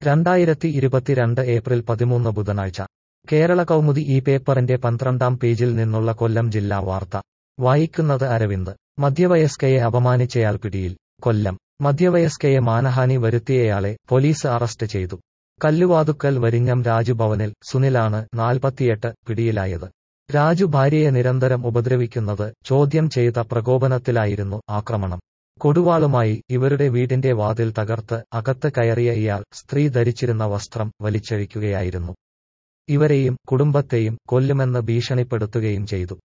രണ്ടായിരത്തി ഇരുപത്തിരണ്ട് ഏപ്രിൽ പതിമൂന്ന് ബുധനാഴ്ച കേരള കൗമുദി ഈ പേപ്പറിന്റെ പന്ത്രണ്ടാം പേജിൽ നിന്നുള്ള കൊല്ലം ജില്ലാ വാർത്ത വായിക്കുന്നത് അരവിന്ദ് മധ്യവയസ്കയെ അപമാനിച്ചയാൾ പിടിയിൽ കൊല്ലം മധ്യവയസ്കയെ മാനഹാനി വരുത്തിയയാളെ പോലീസ് അറസ്റ്റ് ചെയ്തു കല്ലുവാതുക്കൽ വരിഞ്ഞം രാജുഭവനിൽ സുനിലാണ് നാൽപ്പത്തിയെട്ട് പിടിയിലായത് രാജു ഭാര്യയെ നിരന്തരം ഉപദ്രവിക്കുന്നത് ചോദ്യം ചെയ്ത പ്രകോപനത്തിലായിരുന്നു ആക്രമണം കൊടുവാളുമായി ഇവരുടെ വീടിന്റെ വാതിൽ തകർത്ത് അകത്ത് കയറിയ ഇയാൾ സ്ത്രീ ധരിച്ചിരുന്ന വസ്ത്രം വലിച്ചഴിക്കുകയായിരുന്നു ഇവരെയും കുടുംബത്തെയും കൊല്ലുമെന്ന് ഭീഷണിപ്പെടുത്തുകയും ചെയ്തു